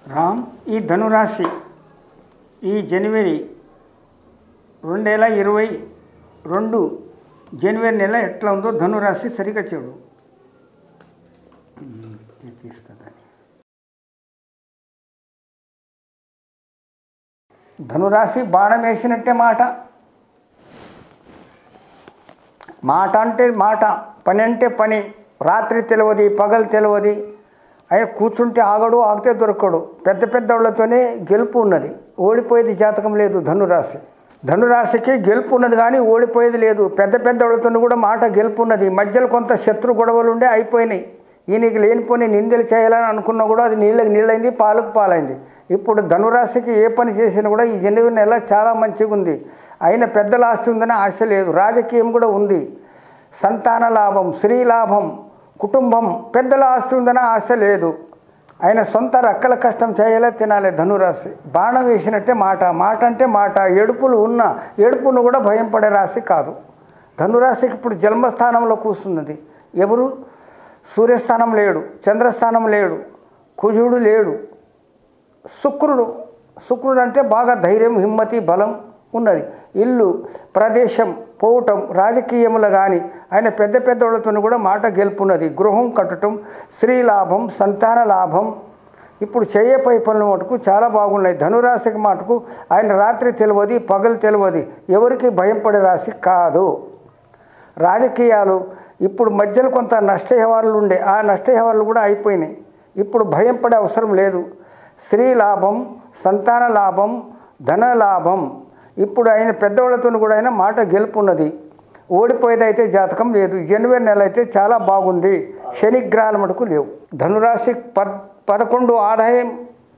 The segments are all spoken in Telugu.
రామ్ ఈ ధనురాశి ఈ జనవరి రెండు వేల ఇరవై రెండు జనవరి నెల ఎట్లా ఉందో ధనురాశి సరిగా చూడు తీస్తుందని ధనురాశి బాణం వేసినట్టే మాట మాట అంటే మాట పని అంటే పని రాత్రి తెలియదు పగలు తెలియదు ఆయన కూర్చుంటే ఆగడు ఆగితే దొరకడు పెద్ద పెద్ద వాళ్ళతోనే గెలుపు ఉన్నది ఓడిపోయేది జాతకం లేదు ధనురాశి ధనురాశికి గెలుపు ఉన్నది కానీ ఓడిపోయేది లేదు పెద్ద పెద్ద వాళ్ళతో కూడా మాట గెలుపు ఉన్నది మధ్యలో కొంత శత్రు గొడవలు ఉండే అయిపోయినాయి ఈయనకి లేనిపోని నిందలు చేయాలని అనుకున్నా కూడా అది నీళ్ళకి నీళ్ళైంది పాలకు పాలైంది ఇప్పుడు ధనురాశికి ఏ పని చేసినా కూడా ఈ జనవరి నెల చాలా మంచిగా ఉంది అయిన పెద్దల ఆస్తి ఉందని ఆశ లేదు రాజకీయం కూడా ఉంది సంతాన లాభం స్త్రీ లాభం కుటుంబం పెద్దల ఆస్తి ఉందని ఆశ లేదు ఆయన సొంత రక్కల కష్టం చేయాలే తినాలి ధనురాశి బాణం వేసినట్టే మాట మాట అంటే మాట ఏడుపులు ఉన్న ఏడుపును కూడా భయం పడే రాశి కాదు ధనురాశికి ఇప్పుడు జన్మస్థానంలో కూర్చున్నది ఎవరు సూర్యస్థానం లేడు చంద్రస్థానం లేడు కుజుడు లేడు శుక్రుడు శుక్రుడు అంటే బాగా ధైర్యం హిమ్మతి బలం ఉన్నది ఇల్లు ప్రదేశం పోవటం రాజకీయములు కానీ ఆయన పెద్ద పెద్దోళ్ళతో కూడా మాట గెలుపున్నది గృహం కట్టడం స్త్రీ లాభం సంతాన లాభం ఇప్పుడు చేయపై పనుల మటుకు చాలా బాగున్నాయి ధనురాశికి మటుకు ఆయన రాత్రి తెలియదు పగలు తెలియదు ఎవరికి భయం పడే రాశి కాదు రాజకీయాలు ఇప్పుడు మధ్యలో కొంత నష్ట వ్యవహారాలు ఉండే ఆ నష్ట వ్యవహారాలు కూడా అయిపోయినాయి ఇప్పుడు భయం పడే అవసరం లేదు స్త్రీ లాభం సంతాన లాభం ధన లాభం ఇప్పుడు ఆయన పెద్దవాళ్ళతో కూడా అయినా మాట గెలుపున్నది ఓడిపోయేదైతే జాతకం లేదు జనవరి నెల అయితే చాలా బాగుంది శనిగ్రహాల మటుకు లేవు ధనురాశి పద్ పదకొండు ఆదాయం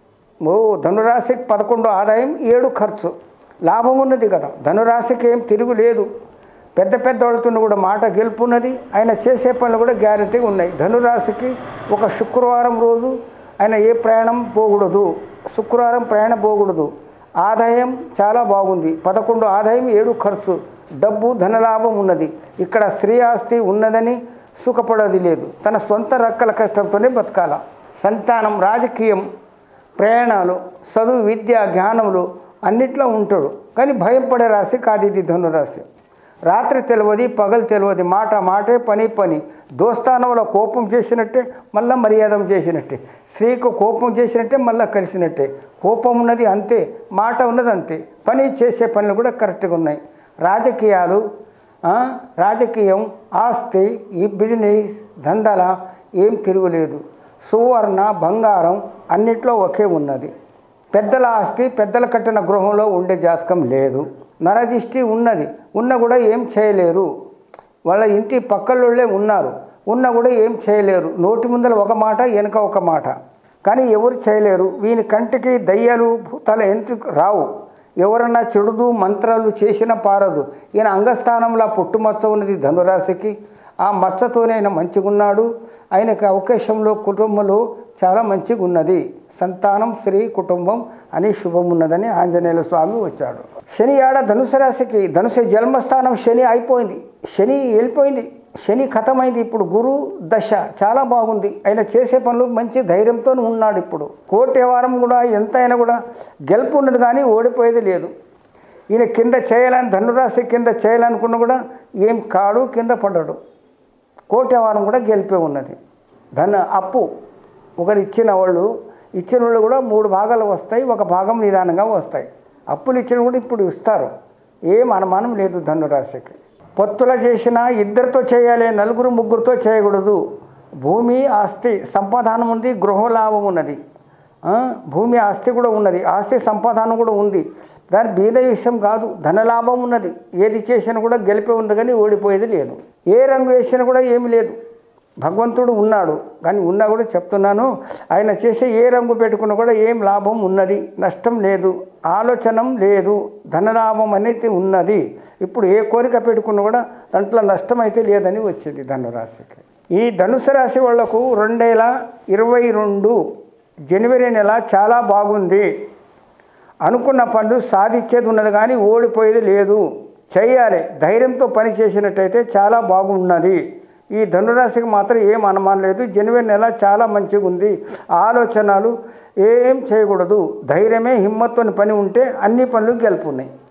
ఓ ధనురాశికి పదకొండు ఆదాయం ఏడు ఖర్చు లాభం ఉన్నది కదా ధనురాశికి ఏం తిరుగు లేదు పెద్ద పెద్ద వాళ్ళతో కూడా మాట గెలుపున్నది ఆయన చేసే పనులు కూడా గ్యారంటీగా ఉన్నాయి ధనురాశికి ఒక శుక్రవారం రోజు ఆయన ఏ ప్రయాణం పోకూడదు శుక్రవారం ప్రయాణం పోకూడదు ఆదాయం చాలా బాగుంది పదకొండు ఆదాయం ఏడు ఖర్చు డబ్బు ధనలాభం ఉన్నది ఇక్కడ స్త్రీ ఆస్తి ఉన్నదని సుఖపడేది లేదు తన సొంత రక్కల కష్టంతోనే బతకాల సంతానం రాజకీయం ప్రయాణాలు చదువు విద్య జ్ఞానములు అన్నిట్లో ఉంటాడు కానీ భయపడే రాశి కాదు ఇది ధనురాశి రాత్రి తెలియదు పగలు తెలియదు మాట మాటే పని పని దోస్తానంలో కోపం చేసినట్టే మళ్ళీ మర్యాదం చేసినట్టే స్త్రీకు కోపం చేసినట్టే మళ్ళీ కలిసినట్టే కోపం ఉన్నది అంతే మాట ఉన్నది అంతే పని చేసే పనులు కూడా కరెక్ట్గా ఉన్నాయి రాజకీయాలు ఆ, రాజకీయం ఆస్తి ఈ బిజినెస్ దందాల ఏం తిరుగులేదు సువర్ణ బంగారం అన్నిట్లో ఒకే ఉన్నది పెద్దల ఆస్తి పెద్దల కట్టిన గృహంలో ఉండే జాతకం లేదు నరదిష్టి ఉన్నది ఉన్న కూడా ఏం చేయలేరు వాళ్ళ ఇంటి పక్కలోళ్ళే ఉన్నారు ఉన్న కూడా ఏం చేయలేరు నోటి ముందర ఒక మాట వెనుక ఒక మాట కానీ ఎవరు చేయలేరు వీని కంటికి దయ్యాలు భూతాలు ఎందుకు రావు ఎవరన్నా చెడుదు మంత్రాలు చేసిన పారదు ఈయన అంగస్థానంలో పుట్టుమచ్చ ఉన్నది ధనురాశికి ఆ మచ్చతోనే ఆయన మంచిగా ఉన్నాడు ఆయనకి అవకాశంలో కుటుంబంలో చాలా మంచిగా ఉన్నది సంతానం స్త్రీ కుటుంబం అని శుభం ఉన్నదని ఆంజనేయుల స్వామి వచ్చాడు శని ఆడ ధనుసు రాశికి ధనుసు జన్మస్థానం శని అయిపోయింది శని వెళ్ళిపోయింది శని ఖతమైంది ఇప్పుడు గురు దశ చాలా బాగుంది ఆయన చేసే పనులు మంచి ధైర్యంతో ఉన్నాడు ఇప్పుడు కోటి వారం కూడా ఎంత అయినా కూడా గెలుపు ఉన్నది కానీ ఓడిపోయేది లేదు ఈయన కింద చేయాలని ధనురాశి కింద చేయాలనుకున్నా కూడా ఏం కాడు కింద పడ్డాడు కోటి వారం కూడా గెలిపే ఉన్నది ధన అప్పు ఒకరు ఇచ్చిన వాళ్ళు ఇచ్చిన వాళ్ళు కూడా మూడు భాగాలు వస్తాయి ఒక భాగం నిదానంగా వస్తాయి అప్పులు ఇచ్చిన కూడా ఇప్పుడు ఇస్తారు ఏం అనుమానం లేదు ధనురాశికి పొత్తుల చేసిన ఇద్దరితో చేయాలి నలుగురు ముగ్గురితో చేయకూడదు భూమి ఆస్తి సంపాదనం ఉంది గృహ లాభం ఉన్నది ఆ, భూమి ఆస్తి కూడా ఉన్నది ఆస్తి సంపాదన కూడా ఉంది దాని బీద విషయం కాదు ధనలాభం ఉన్నది ఏది చేసినా కూడా గెలిపే ఉంది కానీ ఓడిపోయేది లేదు ఏ రంగు వేసినా కూడా ఏమి లేదు భగవంతుడు ఉన్నాడు కానీ ఉన్నా కూడా చెప్తున్నాను ఆయన చేసే ఏ రంగు పెట్టుకున్నా కూడా ఏం లాభం ఉన్నది నష్టం లేదు ఆలోచన లేదు ధనలాభం అనేది ఉన్నది ఇప్పుడు ఏ కోరిక పెట్టుకున్నా కూడా దాంట్లో నష్టం అయితే లేదని వచ్చింది ధనురాశికి ఈ ధనుసు రాశి వాళ్లకు రెండేల ఇరవై రెండు జనవరి నెల చాలా బాగుంది అనుకున్న పనులు సాధించేది ఉన్నది కానీ ఓడిపోయేది లేదు చేయాలి ధైర్యంతో పని చేసినట్టయితే చాలా బాగున్నది ఈ ధనురాశికి మాత్రం ఏం అనుమానం లేదు జనవరి నెల చాలా మంచిగా ఉంది ఆలోచనలు ఏం చేయకూడదు ధైర్యమే హిమ్మత్తుని పని ఉంటే అన్ని పనులు గెలుపున్నాయి